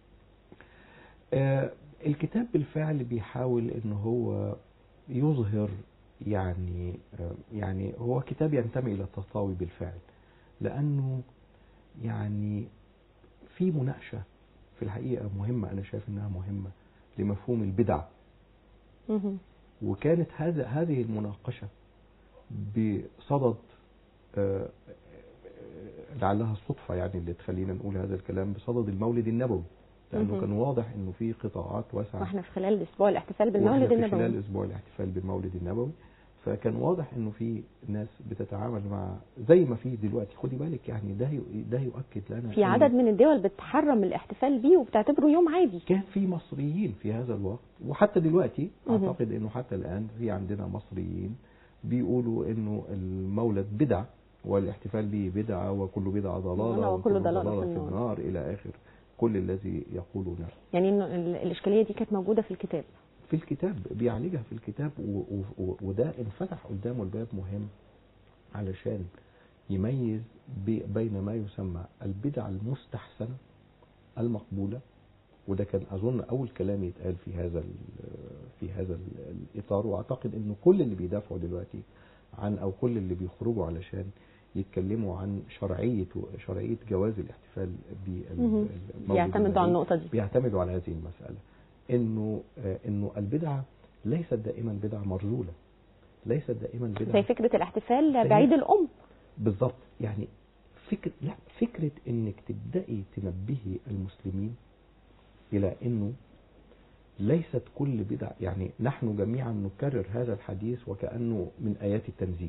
آه، الكتاب بالفعل بيحاول ان هو يظهر يعني آه، يعني هو كتاب ينتمي الى التطاوي بالفعل لانه يعني في مناقشه في الحقيقه مهمه انا شايف انها مهمه لمفهوم البدع مهم. وكانت هذا هذه المناقشه بصدد آه، آه، لعلها الصدفه يعني اللي تخلينا نقول هذا الكلام بصدد المولد النبوي لانه مهم. كان واضح انه في قطاعات واسعه واحنا في خلال الأسبوع الاحتفال بالمولد وإحنا في النبوي خلال اسبوع الاحتفال بالمولد النبوي فكان واضح انه في ناس بتتعامل مع زي ما في دلوقتي خدي بالك يعني ده ي- ده يؤكد لنا في إن عدد من الدول بتحرم الاحتفال بيه وبتعتبره يوم عادي كان في مصريين في هذا الوقت وحتى دلوقتي مهم. اعتقد انه حتى الان في عندنا مصريين بيقولوا انه المولد بدعه والاحتفال به بدعه وكل بدعه ضلاله وكل ضلالة في في النار. النار الى اخر كل الذي يقولونه يعني إنه ال- الإشكالية دي كانت موجودة في الكتاب في الكتاب بيعالجها في الكتاب و و و وده انفتح قدامه الباب مهم علشان يميز بي- بين ما يسمى البدع المستحسنة المقبولة وده كان أظن أول كلام يتقال في هذا ال- في هذا ال- الإطار وأعتقد إنه كل اللي بيدافعوا دلوقتي عن أو كل اللي بيخرجوا علشان يتكلموا عن شرعية شرعية جواز الاحتفال مهم. بالمولد بيعتمدوا على النبوي. النقطة دي بيعتمدوا على هذه المسألة انه آه، انه البدعة ليست دائما بدعة مرذولة ليست دائما زي بدعة فكرة الاحتفال زي- بعيد الأم بالضبط يعني فكرة لا فكرة انك تبدأي تنبهي المسلمين الى انه ليست كل بدعة يعني نحن جميعا نكرر هذا الحديث وكأنه من آيات التنزيل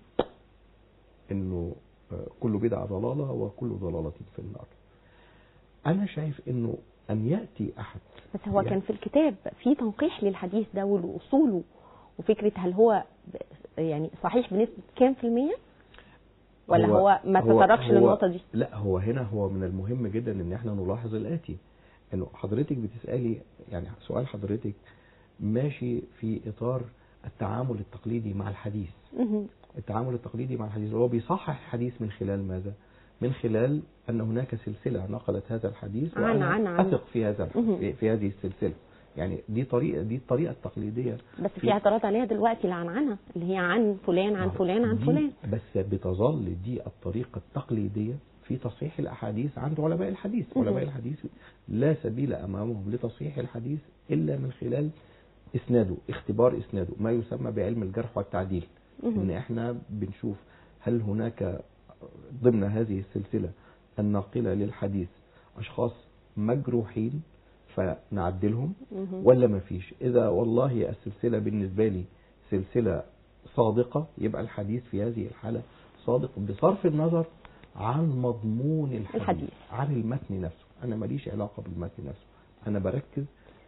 انه آه، كل بدعة ضلالة وكل ضلالة في النار انا شايف انه ان يأتي احد بس هو يعني- كان في الكتاب في تنقيح للحديث ده ولأصوله وفكرة هل هو ب- يعني صحيح بنسبة كام في المية ولا هو, ما تطرقش هو- للنقطة دي لا هو هنا هو من المهم جدا ان احنا نلاحظ الاتي انه حضرتك بتسالي يعني سؤال حضرتك ماشي في اطار التعامل التقليدي مع الحديث مهم. التعامل التقليدي مع الحديث هو بيصحح الحديث من خلال ماذا من خلال ان هناك سلسله نقلت هذا الحديث عن- وانا عن- عن. اثق في هذا مهم. في, في هذه السلسله يعني دي طريقه دي الطريقه التقليديه بس في اعتراض عليها دلوقتي العنعنة اللي هي عن فلان عن فلان عن دي فلان بس بتظل دي الطريقة التقليدية في تصحيح الأحاديث عند علماء الحديث مهم. علماء الحديث لا سبيل أمامهم لتصحيح الحديث إلا من خلال إسناده اختبار إسناده ما يسمى بعلم الجرح والتعديل مهم. إن إحنا بنشوف هل هناك ضمن هذه السلسلة الناقلة للحديث أشخاص مجروحين فنعدلهم مهم. ولا ما فيش اذا والله السلسله بالنسبه لي سلسله صادقه يبقى الحديث في هذه الحاله صادق بصرف النظر عن مضمون الحديث, الحديث. عن المتن نفسه انا ماليش علاقه بالمتن نفسه انا بركز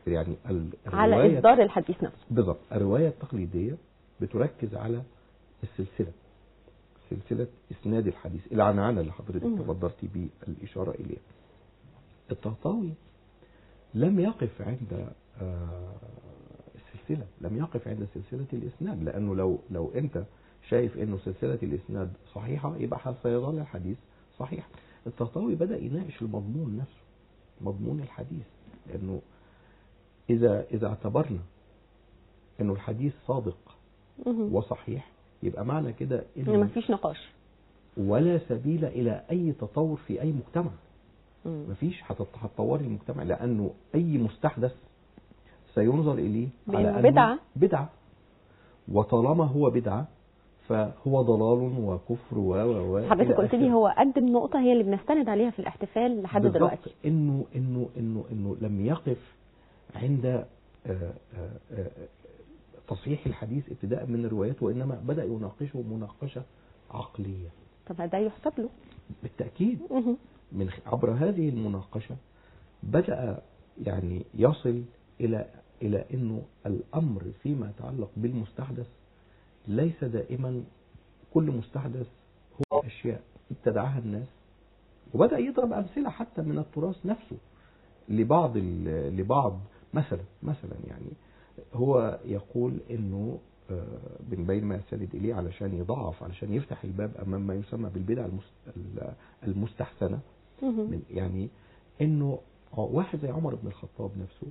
يعني ال- على الرواية اصدار الحديث نفسه بالضبط الرواية التقليدية بتركز على السلسلة سلسلة إسناد الحديث العنعنة اللي حضرتك مم. تفضلتي بالإشارة إليها الطهطاوي لم يقف عند آه، السلسلة لم يقف عند سلسلة الإسناد لأنه لو لو أنت شايف أنه سلسلة الإسناد صحيحة يبقى سيظل الحديث صحيح الطهطاوي بدأ يناقش المضمون نفسه مضمون الحديث لأنه إذا إذا اعتبرنا أنه الحديث صادق مهم. وصحيح يبقى معنى كده ما انه فيش نقاش ولا سبيل الى اي تطور في اي مجتمع مم. مفيش هتط- هتطوري المجتمع لانه اي مستحدث سينظر اليه بأنه على انه بدعة. بدعه وطالما هو بدعه فهو ضلال وكفر و و و حضرتك إلى قلت لي آخره. هو قدم نقطة هي اللي بنستند عليها في الاحتفال لحد بالضبط. دلوقتي انه انه انه انه لم يقف عند آه، آه، آه، تصحيح الحديث ابتداء من الروايات وانما بدا يناقشه مناقشه عقليه طب ده يحسب له بالتاكيد مهم. من خ- عبر هذه المناقشه بدا يعني يصل الى الى انه الامر فيما يتعلق بالمستحدث ليس دائما كل مستحدث هو اشياء ابتدعها الناس وبدا يضرب امثله حتى من التراث نفسه لبعض ال- لبعض مثلا مثلا يعني هو يقول انه آه، من بين ما يستند اليه علشان يضعف علشان يفتح الباب امام ما يسمى بالبدع المس- ال- المستحسنه مهم. من يعني انه واحد زي عمر بن الخطاب نفسه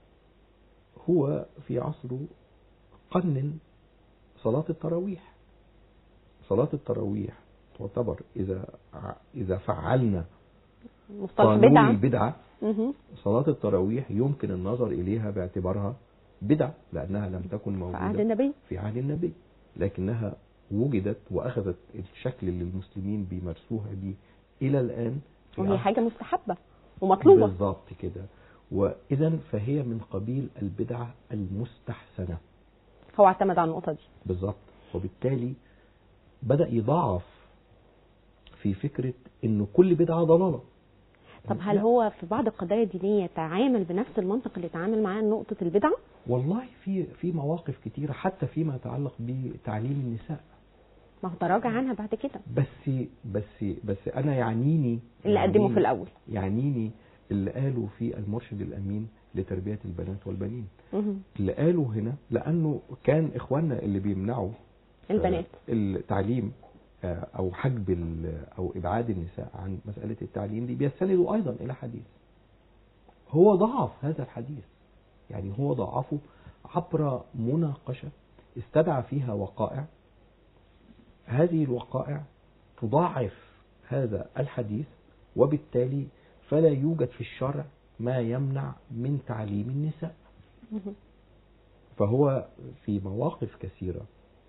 هو في عصره قنن صلاة التراويح صلاة التراويح تعتبر إذا ع- إذا فعلنا مصطلح قانون بدعة البدعة مهم. صلاة التراويح يمكن النظر إليها باعتبارها بدعة لأنها لم تكن في عهد موجودة النبي في عهد النبي لكنها وجدت وأخذت الشكل اللي المسلمين بيمارسوها به إلى الآن في وهي عهد حاجة مستحبة ومطلوبة بالضبط كده وإذا فهي من قبيل البدعة المستحسنة هو اعتمد على النقطة دي بالظبط وبالتالي بدأ يضاعف في فكرة إنه كل بدعة ضلالة طب هل لا. هو في بعض القضايا الدينية تعامل بنفس المنطق اللي تعامل معاه نقطة البدعة؟ والله في في مواقف كتيرة حتى فيما يتعلق بتعليم النساء ما هو تراجع عنها بعد كده بس بس بس أنا يعنيني اللي قدمه يعنيني- في الأول يعنيني اللي قالوا في المرشد الأمين لتربية البنات والبنين مهم. اللي قالوا هنا لأنه كان إخواننا اللي بيمنعوا البنات آه، التعليم آه، او حجب ال- او ابعاد النساء عن مساله التعليم دي بيستندوا ايضا الى حديث هو ضعف هذا الحديث يعني هو ضعفه عبر مناقشه استدعى فيها وقائع هذه الوقائع تضاعف هذا الحديث وبالتالي فلا يوجد في الشرع ما يمنع من تعليم النساء مهم. فهو في مواقف كثيرة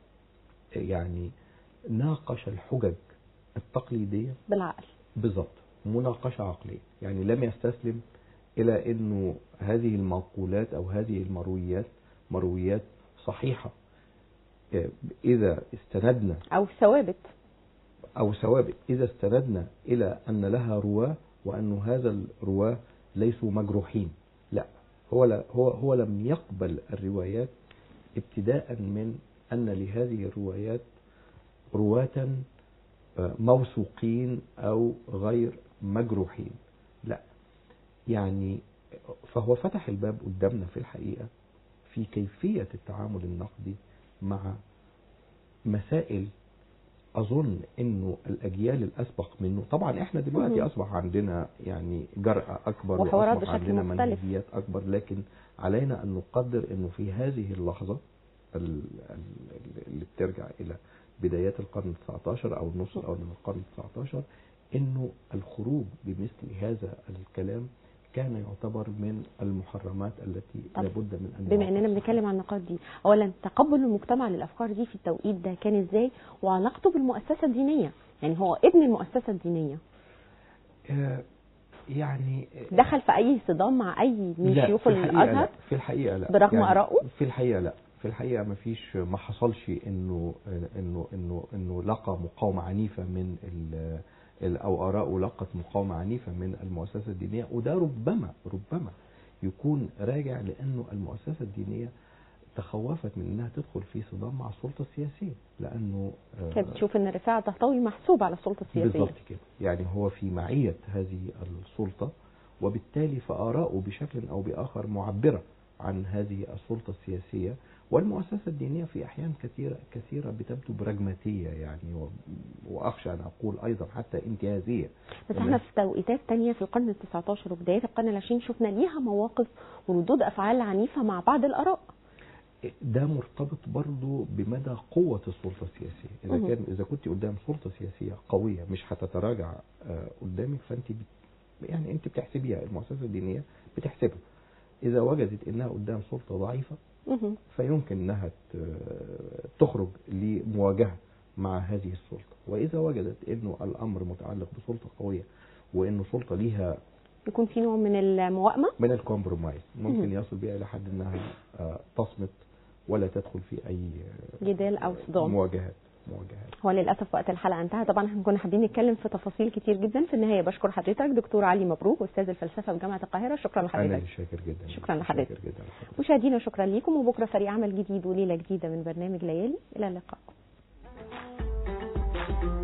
يعني ناقش الحجج التقليدية بالعقل بالضبط مناقشة عقلية يعني لم يستسلم إلى أنه هذه المنقولات أو هذه المرويات مرويات صحيحة إذا استندنا أو ثوابت أو ثوابت إذا استندنا إلى أن لها رواة وأن هذا الرواة ليسوا مجروحين لا هو لا هو هو لم يقبل الروايات ابتداء من أن لهذه الروايات رواة آه، موثوقين أو غير مجروحين لا يعني فهو فتح الباب قدامنا في الحقيقة في كيفية التعامل النقدي مع مسائل اظن انه الاجيال الاسبق منه طبعا احنا دلوقتي مهم. اصبح عندنا يعني جرأة اكبر وحوارات واصبح بشكل عندنا مختلف. منهجيات اكبر لكن علينا ان نقدر انه في هذه اللحظة ال- ال- اللي بترجع الى بدايات القرن ال19 او النص الاول من القرن ال19 انه الخروج بمثل هذا الكلام كان يعتبر من المحرمات التي طب لابد من ان بما اننا يعاقب بنتكلم عن النقاط دي اولا تقبل المجتمع للافكار دي في التوقيت ده كان ازاي وعلاقته بالمؤسسه الدينيه يعني هو ابن المؤسسه الدينيه آه، يعني آه، دخل في اي صدام مع اي من لا، شيوخ في الحقيقة الازهر لا في الحقيقة لا برغم آرائه؟ في الحقيقة لا في الحقيقة ما فيش ما حصلش انه انه انه انه لقى مقاومة عنيفة من ال ال- او آراءه لقت مقاومة عنيفة من المؤسسة الدينية وده ربما ربما يكون راجع لانه المؤسسه الدينيه تخوفت من انها تدخل في صدام مع السلطه السياسيه لانه آه، كانت بتشوف ان رفاعة الطهطاوي محسوب على السلطة السياسية بالضبط كده يعني هو في معية هذه السلطة وبالتالي فآراؤه بشكل أو بآخر معبرة عن هذه السلطة السياسية والمؤسسة الدينية في أحيان كثيرة كثيرة بتبدو براجماتية يعني و- وأخشى أن أقول أيضا حتى انتهازية بس احنا في توقيتات تانية في القرن ال 19 وبداية القرن العشرين شفنا ليها مواقف وردود افعال عنيفة مع بعض الاراء ده مرتبط برضو بمدى قوة السلطة السياسية إذا مهم. كان إذا كنت قدام سلطة سياسية قوية مش هتتراجع آه، قدامك فأنت بت يعني أنت بتحسبيها المؤسسة الدينية بتحسبها إذا وجدت إنها قدام سلطة ضعيفة مهم. فيمكن انها ت- تخرج لمواجهه مع هذه السلطه واذا وجدت انه الامر متعلق بسلطه قويه وانه سلطه ليها يكون في نوع من الموائمة من الكومبرومايز ممكن مهم. يصل بها الى حد انها آه، تصمت ولا تدخل في اي آه، جدال او صدام مواجهات مواجهات هو للاسف وقت الحلقه انتهى طبعا احنا كنا حابين نتكلم في تفاصيل كتير جدا في النهايه بشكر حضرتك دكتور علي مبروك استاذ الفلسفه بجامعه القاهره شكرا انا لحضرتك اللي شاكر جدا شكراً لحضرتك. شاكر جدا لحضرتك. مشاهدينا شكرا ليكم وبكره فريق عمل جديد وليله جديده من برنامج ليالي الى اللقاء